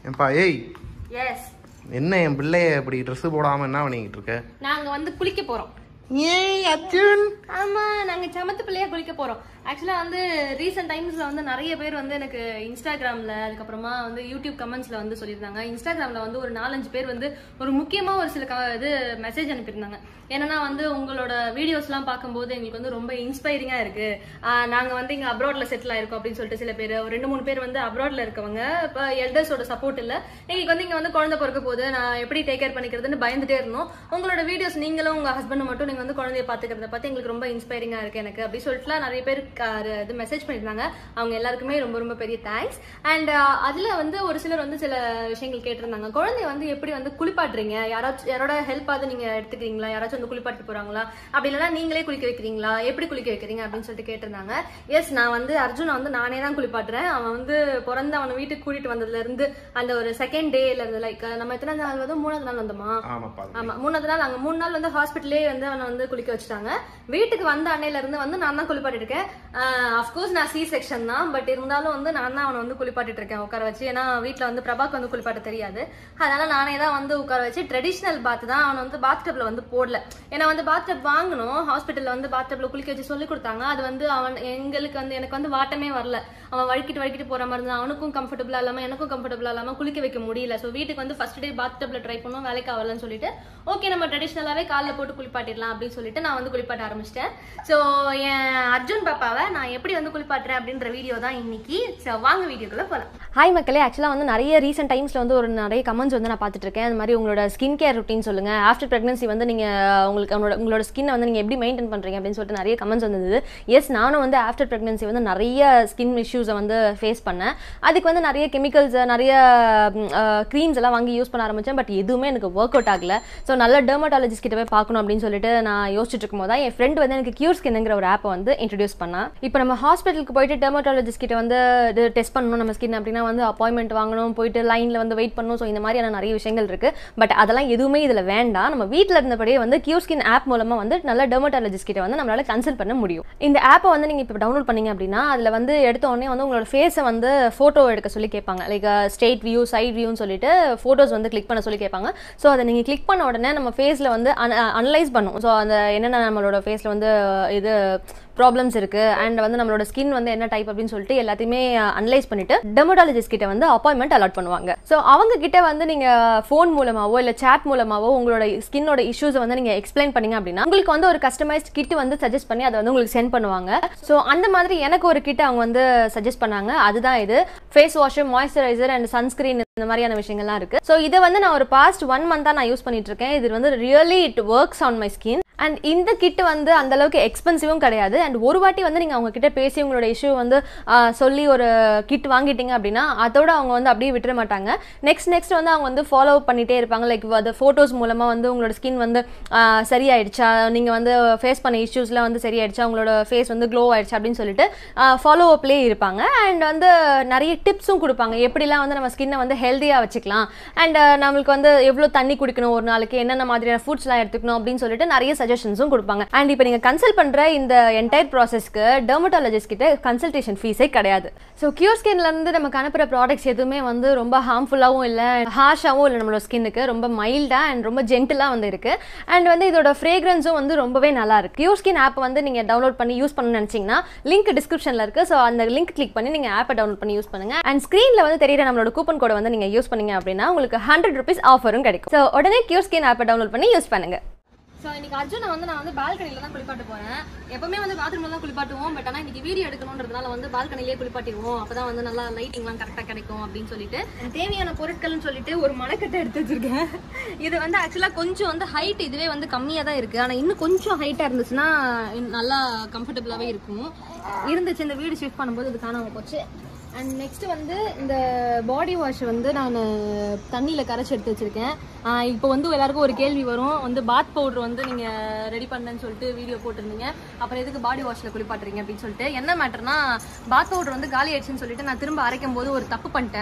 ஏன்பா ஏய் எஸ் என்ன என் பிள்ளைய இப்படி ட்ரெஸ் போடாம என்ன பண்ணிக்கிட்டு இருக்க நாங்க வந்து குளிக்க போறோம் ஏய் அர்ஜுன் ஆமா நாங்க சமத்து பிள்ளையா குளிக்க போறோம் ஆக்சுவலா வந்து ரீசெண்ட் டைம்ஸ்ல வந்து நிறைய பேர் வந்து எனக்கு இன்ஸ்டாகிராம்ல அதுக்கப்புறமா வந்து யூடியூப் கமெண்ட்ஸ்ல வந்து சொல்லியிருந்தாங்க இன்ஸ்டாகிராம்ல வந்து ஒரு நாலஞ்சு பேர் வந்து ஒரு முக்கியமா ஒரு சில க- இது மெசேஜ் அனுப்பியிருந்தாங்க என்னன்னா வந்து உங்களோட வீடியோஸ்லாம் பார்க்கும்போது எங்களுக்கு வந்து ரொம்ப இன்ஸ்பைரிங்கா இருக்கு ஆஹ் நாங்க வந்து இங்க அப்ராட்ல செட்டில் ஆயிருக்கோம் அப்படின்னு சொல்லிட்டு சில பேர் ஒரு ரெண்டு மூணு பேர் வந்து அப்ராட்ல இருக்கவங்க இப்போ எல்டர்ஸோட சப்போர்ட் இல்ல எங்களுக்கு வந்து இங்க வந்து குழந்தை பிறக்க போகுது நான் எப்படி டேக் கேர் பண்ணிக்கிறதுன்னு பயந்துட்டே இருந்தோம் உங்களோட வீடியோஸ் நீங்களும் உங்க ஹஸ்பண்ட் மட்டும் நீங்க வந்து குழந்தைய பாத்துக்கிறத பார்த்து எங்களுக்கு ரொம்ப இன்ஸ்பைரிங்கா இருக்கு எனக்கு அப்படி சொல்லிட்டுலாம் நிறைய பேர் க- இது மெசேஜ் பண்ணியிருந்தாங்க அவங்க எல்லாருக்குமே ரொம்ப ரொம்ப பெரிய தேங்க்ஸ் அண்ட் அதுல வந்து ஒரு சிலர் வந்து சில விஷயங்கள் கேட்டிருந்தாங்க குழந்தைய வந்து எப்படி வந்து குளிப்பாட்டுறீங்க யாராச்சும் யாரோட ஹெல்ப்பாவது நீங்க எடுத்துக்கிறீங்களா யாராச்சும் வந்து குளிப்பாட்டு போறாங்களா அப்படி இல்லைன்னா நீங்களே குளிக்க வைக்கிறீங்களா எப்படி குளிக்க வைக்கிறீங்க அப்படின்னு சொல்லிட்டு கேட்டிருந்தாங்க எஸ் நான் வந்து அர்ஜுனை வந்து நானே தான் குளிப்பாட்டுறேன் அவன் வந்து பிறந்து அவனை வீட்டுக்கு கூட்டிட்டு வந்ததுல இருந்து அந்த ஒரு செகண்ட் டேல இருந்து லைக் நம்ம எத்தனை நாள் வந்து மூணாவது நாள் வந்தோமா ஆமாப்பா ஆமா மூணாவது நாள் அங்க மூணு நாள் வந்து ஹாஸ்பிட்டலே வந்து அவனை வந்து குளிக்க வச்சுட்டாங்க வீட்டுக்கு வந்த அன்னையில இருந்து வந்து நான் தான் குளிப்பாட்டிட்டு இருக்கேன் அஃப்கோர்ஸ் நான் சி செக்ஷன் தான் பட் இருந்தாலும் வந்து நான் தான் அவனை வந்து குளிப்பாட்டிட்டு இருக்கேன் உட்கார வச்சு ஏன்னா வீட்ல வந்து பிரபாக்கு வந்து குளிப்பாட்ட தெரியாது அதனால நானே தான் வந்து உட்கார வச்சு ட்ரெடிஷ்னல் பாத் தான் அவனை வந்து பாத் டப்ல வந்து போடல ஏன்னா வந்து பாத் டப் வாங்கணும் ஹாஸ்பிட்டல்ல வந்து பாத் டப்ல குளிக்க வச்சு சொல்லி கொடுத்தாங்க அது வந்து அவன் எங்களுக்கு வந்து எனக்கு வந்து வாட்டமே வரல அவன் வழுக்கிட்டு வழுக்கிட்டு போற மாதிரி இருந்தா அவனுக்கும் கம்ஃபர்டபுளா இல்லாம எனக்கும் கம்ஃபர்டபுளா இல்லாம குளிக்க வைக்க முடியல சோ வீட்டுக்கு வந்து ஃபர்ஸ்ட் டே பாத் டப்ல ட்ரை பண்ணோம் வேலைக்கு ஆகலன்னு சொல்லிட்டு ஓகே நம்ம ட்ரெடிஷ்னலாவே கால்ல போட்டு குளிப்பாட்டிடலாம் அப்படின்னு சொல்லிட்டு நான் வந்து குளிப்பாட்ட ஆரம்பிச்சிட்டேன் சோ என் அர்ஜுன் பாப்பாவை நான் எப்படி வந்து குளிப்பாட்டுறேன் அப்படின்ற வீடியோ தான் இன்னைக்கு சோ வாங்க வீடியோக்குள்ள போலாம் ஹாய் மக்களே ஆக்சுவலாக வந்து நிறைய ரீசெண்ட் டைம்ஸில் வந்து ஒரு நிறைய கமெண்ட்ஸ் வந்து நான் பார்த்துட்டு இருக்கேன் அந்த மாதிரி உங்களோட ஸ்கின் கேர் ருட்டீன் சொல்லுங்க ஆஃப்டர் ப்ரெக்னன்சி வந்து நீங்க உங்களுக்கு உங்களோட உங்களோட ஸ்கின்னை வந்து நீங்க எப்படி மெயின்டைன் பண்றீங்க அப்படின்னு சொல்லிட்டு நிறைய கமெண்ட்ஸ் வந்தது எஸ் நானும் வந்து ஆஃப்டர் ப்ரெக்னன்சி வந்து நிறைய ஸ்கின் இஷ்யூஸை வந்து ஃபேஸ் பண்ணேன் அதுக்கு வந்து நிறைய கெமிக்கல்ஸ் நிறைய க்ரீம்ஸ் எல்லாம் வாங்கி யூஸ் பண்ண ஆரம்பிச்சேன் பட் எதுவுமே எனக்கு ஒர்க் அவுட் ஆகல ஸோ நல்ல டெர்மட்டாலஜிஸ்ட் கிட்ட போய் பார்க்கணும் அப்படின்னு சொல்லிட்டு நான் யோசிச்சுட்டு இருக்கும்போது தான் என் ஃப்ரெண்ட் வந்து எனக்கு கியூர் ஸ்கின்ங்கிற ஒரு ஆப்பை வந்து இன்ட்ரடியூஸ் பண்ணா இப்போ நம்ம ஹாஸ்பிட்டலுக்கு போயிட்டு டெர்மட்டாலஜிஸ்ட் கிட்ட வந்து இது டெஸ்ட் பண்ணணும் நம்ம ஸ்கின் அப்படின்னா வந்து அப்பாயின்மெண்ட் வாங்கணும் போயிட்டு லைனில் வந்து வெயிட் பண்ணணும் ஸோ இந்த மாதிரியான நிறைய விஷயங்கள் இருக்கு பட் அதெல்லாம் எதுவுமே இதில் வேண்டாம் நம்ம வீட்டில் இருந்தபடியே வந்து கியூர் ஸ்கின் ஆப் மூலமாக வந்து நல்ல டெர்மட்டாலஜிஸ்ட் கிட்ட வந்து நம்மளால கன்சல்ட் பண்ண முடியும் இந்த ஆப்பை வந்து நீங்கள் இப்போ டவுன்லோட் பண்ணீங்க அப்படின்னா அதில் வந்து எடுத்த உடனே வந்து உங்களோட ஃபேஸை வந்து ஃபோட்டோ எடுக்க சொல்லி கேட்பாங்க லைக் ஸ்ட்ரெயிட் வியூ சைட் வியூன்னு சொல்லிட்டு ஃபோட்டோஸ் வந்து கிளிக் பண்ண சொல்லி கேட்பாங்க ஸோ அதை நீங்கள் கிளிக் பண்ண உடனே நம்ம ஃபேஸில் வந்து அனலைஸ் பண்ணும் ஸோ அந்த என்னென்ன நம்மளோட ஃபேஸில் வந்து இது ப்ராப்ளம்ஸ் இருக்கு அண்ட் வந்து நம்மளோட ஸ்கின் வந்து என்ன டைப் அப்படின்னு சொல்லிட்டு எல்லாத்தையுமே அனலைஸ் பண்ணிட்டு டெமோடாலஜிஸ்ட் கிட்ட வந்து அப்பாயின்மெண்ட் அலாட் பண்ணுவாங்க ஸோ அவங்க கிட்ட வந்து நீங்க ஃபோன் மூலமாவோ இல்ல சாட் மூலமாவோ உங்களோட ஸ்கின்னோட இஷ்யூஸ் வந்து நீங்க எக்ஸ்பிளைன் பண்ணீங்க அப்படின்னா உங்களுக்கு வந்து ஒரு கஸ்டமைஸ்ட் கிட் வந்து சஜஸ்ட் பண்ணி அதை வந்து உங்களுக்கு சென்ட் பண்ணுவாங்க ஸோ அந்த மாதிரி எனக்கு ஒரு கிட் அவங்க வந்து சஜஸ்ட் பண்ணாங்க அதுதான் இது face wash moisturiser and sunscreen இந்த மாதிரியான விஷயங்கள்லாம் இருக்கு ஸோ இதை வந்து நான் ஒரு பாஸ்ட் ஒன் மந்த்தா நான் யூஸ் பண்ணிட்டு இருக்கேன் இது வந்து really it works on my skin and இந்த கிட் வந்து அந்த அளவுக்கு எக்ஸ்பென்சிவும் கிடையாது அண்ட் ஒரு வாட்டி வந்து நீங்கள் அவங்க கிட்ட பேசி உங்களோட இஷ்யூ வந்து ஆ, சொல்லி ஒரு கிட் வாங்கிட்டீங்க அப்படின்னா அதோட அவங்க வந்து அப்படியே விட்டுற மாட்டாங்க நெக்ஸ்ட் நெக்ஸ்ட் வந்து அவங்க வந்து ஃபாலோ பண்ணிட்டே இருப்பாங்க லைக் அது ஃபோட்டோஸ் மூலமாக வந்து உங்களோட ஸ்கின் வந்து ஆ, சரியாயிடுச்சா நீங்கள் வந்து ஃபேஸ் பண்ண இஷ்யூஸ்லாம் வந்து சரியாயிடுச்சா உங்களோட ஃபேஸ் வந்து க்ளோ ஆயிடுச்சா அப்படின்னு சொல்லிட்டு ஃபாலோ அப்லேயே இருப்பாங்க அண்ட் வந்து நிறைய டிப்ஸும் கொடுப்பாங்க எப்படிலாம் வந்து நம்ம ஸ்கின்னை வந்து ஹெல்த்தியாக வச்சுக்கலாம் அண்ட் நம்மளுக்கு வந்து எவ்வளோ தண்ணி குடிக்கணும் ஒரு நாளைக்கு என்னென்ன மாதிரியான ஃபுட்ஸ்லாம் எடுத்துக்கணும் அப்படின்னு சொல்லிட்டு நிறைய சஜஷன்ஸும் கொடுப்பாங்க அண்ட் இப்போ நீங்கள் கன்சல்ட் பண்ணுற இந்த என்டையர் ப்ராசஸ்க்கு டெர்மட்டாலஜிஸ்ட் கிட்ட கன்சல்டேஷன் ஃபீஸே கிடையாது ஸோ கியூர் ஸ்கின்ல இருந்து நமக்கு அனுப்புகிற ப்ராடக்ட்ஸ் எதுவுமே வந்து ரொம்ப ஹார்ம்ஃபுல்லாகவும் இல்லை ஹார்ஷாகவும் இல்லை நம்மளோட ஸ்கின்னுக்கு ரொம்ப மைல்டாக அண்ட் ரொம்ப ஜென்டிலாக வந்து இருக்கு அண்ட் வந்து இதோட ஃப்ரேக்ரன்ஸும் வந்து ரொம்பவே நல்லா இருக்கு கியூர் ஸ்கின் ஆப் வந்து நீங்கள் டவுன்லோட் பண்ணி யூஸ் பண்ணணும்னு நினச்சிங்கன்னா லிங்க் டிஸ்கிரிப்ஷனில் இருக்கு ஸோ அந்த லிங்க் கிளிக் பண்ணி நீங்கள் ஆப்பை டவுன்லோட் பண்ணி யூஸ் பண்ணுங்க அண்ட் ஸ்க்ரீனில் வந்து தெரியுற நம்மளோட கூப்பன் கோடை வந்து நீங்கள் யூஸ் பண்ணீங்க அப்படின்னா உங்களுக்கு ஹண்ட்ரட் ருபீஸ் ஆஃபரும் கிடைக்கும் ஸோ உடனே கியூர் ஸ்கின் ஆப்பை டவுன்லோட் பண்ணி யூஸ் பண்ணுங்க ஸோ இன்னைக்கு அர்ஜுனை வந்து நான் வந்து பால்கனில தான் குளிப்பாட்ட போறேன் எப்பவுமே வந்து பாத்ரூம்ல தான் குளிப்பாட்டுவோம் பட் ஆனா இன்னைக்கு வீடியோ எடுக்கணுன்றதுனால வந்து பால்கனிலே குளிப்பாட்டிடுவோம் அப்பதான் வந்து நல்லா லைட்டிங்லாம் கரெக்டா கிடைக்கும் அப்படின்னு சொல்லிட்டு எனக்கு தேவையான பொருட்கள்னு சொல்லிட்டு ஒரு மணக்கட்டை எடுத்து வச்சிருக்கேன் இது வந்து ஆக்சுவலா கொஞ்சம் வந்து ஹைட் இதுவே வந்து கம்மியா தான் இருக்கு ஆனா இன்னும் கொஞ்சம் ஹைட்டா இருந்துச்சுன்னா இன்னும் நல்லா கம்ஃபர்டபுளாவே இருக்கும் இருந்துச்சு இந்த வீடு ஷிஃப்ட் பண்ணும்போது இது காணாம போச்சு அண்ட் நெக்ஸ்ட் வந்து இந்த பாடி வாஷ் வந்து நான் தண்ணியில் கரைச்சி எடுத்து வச்சிருக்கேன் ஆஹ் இப்போ வந்து எல்லாருக்கும் ஒரு கேள்வி வரும் வந்து பாத் பவுடர் வந்து நீங்கள் ரெடி பண்ணேன்னு சொல்லிட்டு வீடியோ போட்டிருந்தீங்க அப்புறம் எதுக்கு பாடி வாஷில் குளிப்பாட்டுறீங்க அப்படின்னு சொல்லிட்டு என்ன மேட்டர்னா பாத் பவுடர் வந்து காலி ஆயிடுச்சுன்னு சொல்லிட்டு நான் திரும்ப அரைக்கும் போது ஒரு தப்பு பண்ணிட்டேன்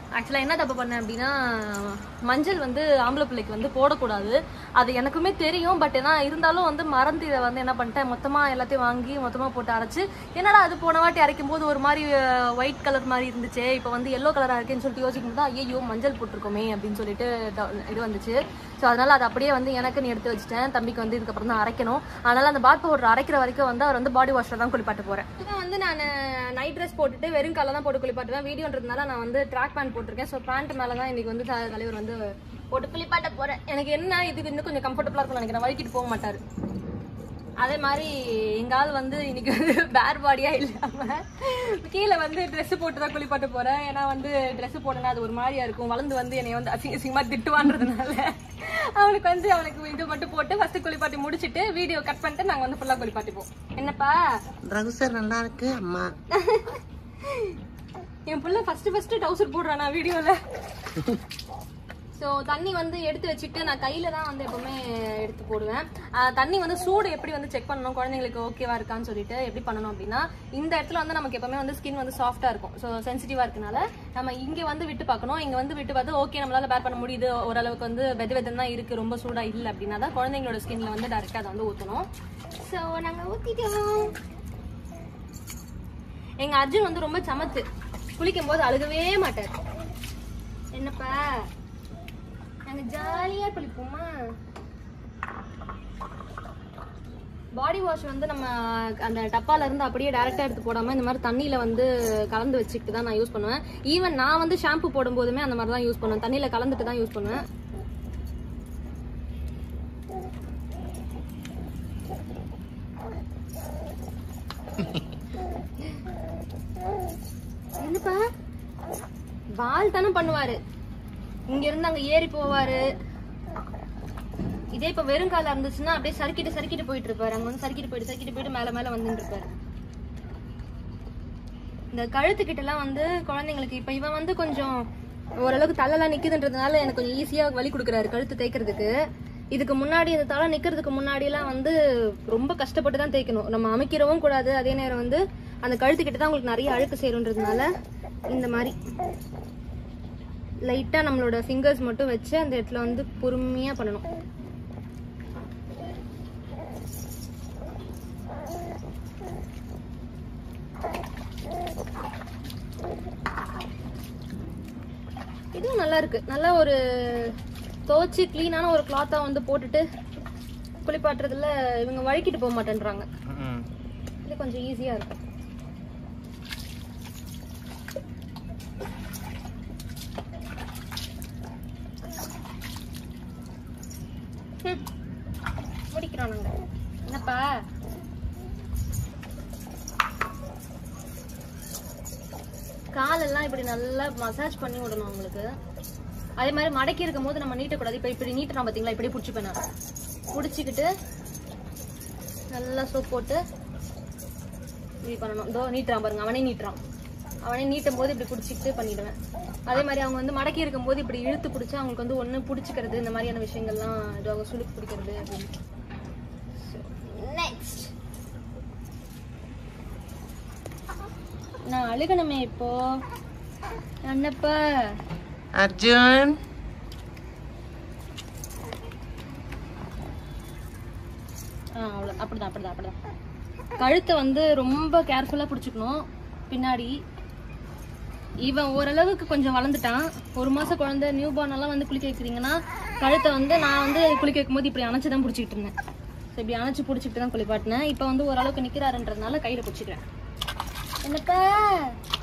ஆக்சுவலாக என்ன தப்பு பண்ணேன் அப்படின்னா மஞ்சள் வந்து ஆம்பளை பிள்ளைக்கு வந்து போடக்கூடாது அது எனக்குமே தெரியும் பட் ஏன்னா இருந்தாலும் வந்து மறந்து இதை வந்து என்ன பண்ணிட்டேன் மொத்தமாக எல்லாத்தையும் வாங்கி மொத்தமாக போட்டு அரைச்சு என்னடா அது போன வாட்டி அரைக்கும் போது ஒரு மாதிரி ஒயிட் கலர் மாதிரி இருந்துச்சு இப்போ வந்து எல்லோ கலராக இருக்கேன்னு சொல்லிட்டு யோசிக்கும் போது ஐயோ மஞ்சள் போட்டிருக்கோமே அப்படின்னு சொல்லிட்டு ட- இது வந்துச்சு ஸோ அதனால அது அப்படியே வந்து எனக்குன்னு எடுத்து வச்சுட்டேன் தம்பிக்கு வந்து இதுக்கப்புறம் தான் அரைக்கணும் அதனால அந்த பாத் பவுடர் அரைக்கிற வரைக்கும் வந்து அவர் வந்து பாடி வாஷில் தான் குளிப்பாட்ட போகிறேன் இவன் வந்து நான் நைட் ட்ரெஸ் போட்டுட்டு வெறும் காலை தான் போட்டு குளிப்பாட்டுவேன் வீடியோன்றதுனால நான் வந்து ட்ராக் பேண்ட் போட்டிருக்கேன் ஸோ பேண்ட் மேலே தான் இன்னைக்கு வந்து த- தலைவர் வந்து போட்டு குளிப்பாட்ட போகிறேன் எனக்கு என்ன இதுக்கு இன்னும் கொஞ்சம் கம்ஃபர்டபுளாக இருக்கும்னு நினைக்கிறேன் வலிக்கிட்டு போக மாட்டார் அதே மாதிரி எங்க ஆள் வந்து இன்னைக்கு வந்து பேர் பாடியா இல்லாம கீழே வந்து Dress போட்டு தான் குளிப்பாட்ட போறேன் ஏன்னா வந்து Dress போட்டனா அது ஒரு மாதிரியா இருக்கும் வளர்ந்து வந்து என்னை வந்து அசிங்க அசிங்கமா திட்டுவான்றதுனால அவனுக்கு வந்து அவனுக்கு இது மட்டும் போட்டு ஃபர்ஸ்ட் குளிப்பாட்டி முடிச்சிட்டு வீடியோ கட் பண்ணிட்டு நாங்க வந்து ஃபுல்லா குளிப்பாட்டிப்போம் என்னப்பா ட்ரௌசர் நல்லா இருக்கு அம்மா என் புள்ள ஃபர்ஸ்ட் ஃபர்ஸ்ட் டவுசர் போடுறானா வீடியோல ஸோ தண்ணி வந்து எடுத்து வச்சுட்டு நான் கையில தான் வந்து எப்பவுமே எடுத்து போடுவேன் ஆஹ் தண்ணி வந்து சூடு எப்படி வந்து செக் பண்ணணும் குழந்தைங்களுக்கு ஓகேவா இருக்கான்னு சொல்லிட்டு எப்படி பண்ணணும் அப்படின்னா இந்த இடத்துல வந்து நமக்கு எப்பவுமே வந்து ஸ்கின் வந்து சாஃப்டா இருக்கும் ஸோ சென்சிட்டிவா இருக்கனால நம்ம இங்க வந்து விட்டு பார்க்கணும் இங்க வந்து விட்டு பார்த்து ஓகே நம்மளால பேர் பண்ண முடியுது ஓரளவுக்கு வந்து வெது வெதுன்னு தான் இருக்கு ரொம்ப சூடா இல்லை அப்படின்னா தான் குழந்தைங்களோட ஸ்கின்ல வந்து டேரக்டா அதை வந்து ஊற்றணும் ஸோ நாங்க ஊத்திட்டோம் எங்க அர்ஜுன் வந்து ரொம்ப சமத்து குளிக்கும் போது அழுகவே மாட்டார் என்னப்பா நாங்க ஜாலியா குளிப்போமா பாடி வாஷ் வந்து நம்ம அந்த டப்பால இருந்து அப்படியே டைரக்டா எடுத்து போடாம இந்த மாதிரி தண்ணியில வந்து கலந்து வச்சுக்கிட்டு தான் நான் யூஸ் பண்ணுவேன் ஈவன் நான் வந்து ஷாம்பு போடும் போதுமே அந்த மாதிரி தான் யூஸ் பண்ணுவேன் தண்ணியில கலந்துட்டு தான் யூஸ் பண்ணுவேன் என்னப்பா வால் தானே பண்ணுவாரு இங்க இருந்து அங்க ஏறி போவாரு இதே இப்ப வெறும் காலா இருந்துச்சுன்னா அப்படியே சறுக்கிட்டு சறுக்கிட்டு போயிட்டு இருப்பாரு அங்க வந்து சறுக்கிட்டு போயிட்டு சறுக்கிட்டு போயிட்டு மேல மேல வந்துட்டு இருப்பாரு இந்த கழுத்துக்கிட்ட எல்லாம் வந்து குழந்தைங்களுக்கு இப்ப இவன் வந்து கொஞ்சம் ஓரளவுக்கு தலைலாம் நிக்குதுன்றதுனால எனக்கு கொஞ்சம் ஈஸியா வலி கொடுக்குறாரு கழுத்து தேய்க்கிறதுக்கு இதுக்கு முன்னாடி இந்த தலை நிக்கிறதுக்கு முன்னாடி எல்லாம் வந்து ரொம்ப கஷ்டப்பட்டு தான் தேய்க்கணும் நம்ம அமைக்கிறவும் கூடாது அதே நேரம் வந்து அந்த கழுத்துக்கிட்ட தான் உங்களுக்கு நிறைய அழுக்கு சேரும்ன்றதுனால இந்த மாதிரி லைட்டா நம்மளோட ஃபிங்கர்ஸ் மட்டும் வச்சு அந்த இடத்துல வந்து பொறுமையா பண்ணணும் இதுவும் நல்லா இருக்கு நல்லா ஒரு துவைச்சு க்ளீனான ஒரு கிளாத்தா வந்து போட்டுட்டு குளிப்பாட்டுறதுல இவங்க வழுக்கிட்டு போக மாட்டேன்றாங்க ம். இது கொஞ்சம் ஈஸியா இருக்கும் ஹம். முடிக்கிறோம் நாங்க என்னப்பா காலெல்லாம் இப்படி நல்லா மசாஜ் பண்ணி விடணும் அவங்களுக்கு அதே மாதிரி மடக்கி இருக்கும் போது நம்ம நீட்டக்கூடாது இப்போ இப்படி நீட்டுறோம் பார்த்தீங்களா இப்படி பிடிச்சிப்பேன் நான் பிடிச்சிக்கிட்டு நல்லா சோப் போட்டு இப்படி பண்ணணும் இதோ நீட்டுறான் பாருங்க அவனே நீட்டுறான் அவனே நீட்டும் போது இப்படி பிடிச்சிக்கிட்டு பண்ணிடுவேன் அதே மாதிரி அவங்க வந்து மடக்கி இருக்கும்போது இப்படி இழுத்து பிடிச்சி அவங்களுக்கு வந்து ஒன்று பிடிச்சிக்கிறது இந்த மாதிரியான விஷயங்கள்லாம் இதுவாக சுளுக்கு பிடிக்கிறது அப்படின்னு நெக்ஸ்ட் நான் அழுகணுமே இப்போ என்னப்பா அர்ஜுன் ஆ அவ்வளோ அப்படிதான் அப்படிதான் அப்படிதான் கழுத்தை வந்து ரொம்ப கேர்ஃபுல்லாக பிடிச்சிக்கணும் பின்னாடி இவன் ஓரளவுக்கு கொஞ்சம் வளர்ந்துட்டான் ஒரு மாசம் குழந்தை நியூ பார்ன் எல்லாம் வந்து குளிக்க வைக்கிறீங்கன்னா கழுத்தை வந்து நான் வந்து குளிக்க வைக்கும்போது இப்படி அணைச்சு தான் பிடிச்சிக்கிட்டு இருந்தேன் So, இப்படி அணைச்சு பிடிச்சிக்கிட்டு தான் குளிப்பாட்டினேன் இப்போ வந்து ஓரளவுக்கு நிற்கிறாருன்றதுனால கையில் பிடிச்சிக்கிறேன் என்னப்பா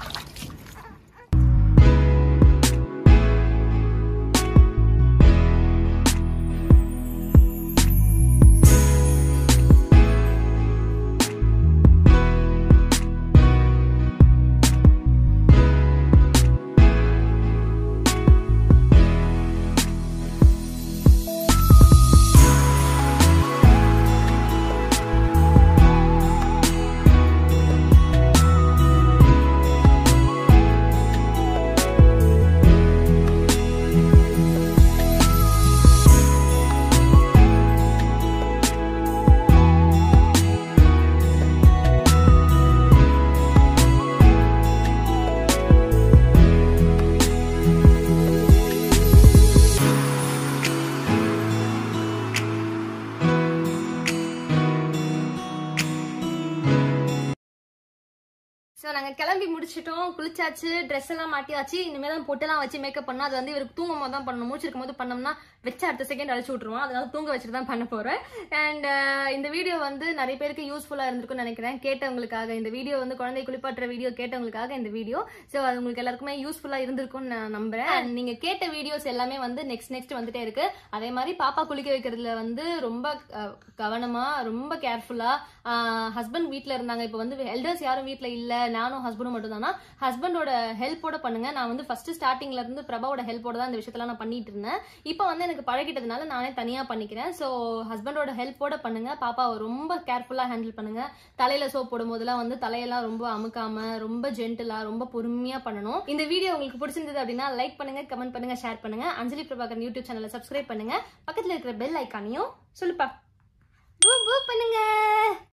நாங்க கிளம்பி முடிச்சிட்டோம் குளிச்சாச்சு ட்ரெஸ் எல்லாம் மாட்டியாச்சு இனிமே தான் பொட்டெல்லாம் வச்சு மேக்கப் பண்ணா அது வந்து இவருக்கு தூங்கும் போது தான் பண்ணணும் முடிச்சிருக்கும் போது பண்ணோம்னா வச்சு அடுத்த செகண்ட் அழிச்சு விட்டுருவோம் அதனால தூங்க வச்சுட்டு தான் பண்ண போறேன் அண்ட் இந்த வீடியோ வந்து நிறைய பேருக்கு யூஸ்ஃபுல்லா இருந்திருக்கும்னு நினைக்கிறேன் கேட்டவங்களுக்காக இந்த வீடியோ வந்து குழந்தை குளிப்பாட்டுற வீடியோ கேட்டவங்களுக்காக இந்த வீடியோ ஸோ அது உங்களுக்கு எல்லாருக்குமே யூஸ்ஃபுல்லா இருந்திருக்கும்னு நான் நம்புறேன் And நீங்க கேட்ட வீடியோஸ் எல்லாமே வந்து நெக்ஸ்ட் நெக்ஸ்ட் வந்துட்டே இருக்கு அதே மாதிரி பாப்பா குளிக்க வைக்கிறதுல வந்து ரொம்ப அஹ், கவனமா ரொம்ப கேர்ஃபுல்லா ஹஸ்பண்ட் வீட்ல இருந்தாங்க இப்போ வந்து எல்டர்ஸ் யாரும் வீட்ல இல்ல நானும் ஹஸ்பண்டும் மட்டும் தானா ஹஸ்பண்டோட ஹெல்ப்போட பண்ணுங்க நான் வந்து ஃபர்ஸ்ட் ஸ்டார்டிங்ல இருந்து பிரபாவோட ஹெல்ப்போட தான் இந்த விஷயத்தெல்லாம் நான் பண்ணிட்டு இருந்தேன் இப்போ வந்து எனக்கு பழகிட்டதுனால நானே தனியா பண்ணிக்கிறேன் ஸோ ஹஸ்பண்டோட ஹெல்ப்போட பண்ணுங்க பாப்பாவை ரொம்ப கேர்ஃபுல்லா ஹேண்டில் பண்ணுங்க தலையில சோப் போடும் போதெல்லாம் வந்து தலையெல்லாம் ரொம்ப அமுக்காம ரொம்ப ஜென்டிலா ரொம்ப பொறுமையா பண்ணணும் இந்த வீடியோ உங்களுக்கு பிடிச்சிருந்தது அப்படின்னா லைக் பண்ணுங்க கமெண்ட் பண்ணுங்க ஷேர் பண்ணுங்க அஞ்சலி பிரபாகர் யூடியூப் சேனலை சப்ஸ்கிரைப் பண்ணுங்க பக்கத்துல இருக்கிற பெல் ஐக்கானையும் சொல்லுப்பா பூ பூ பண்ணுங்க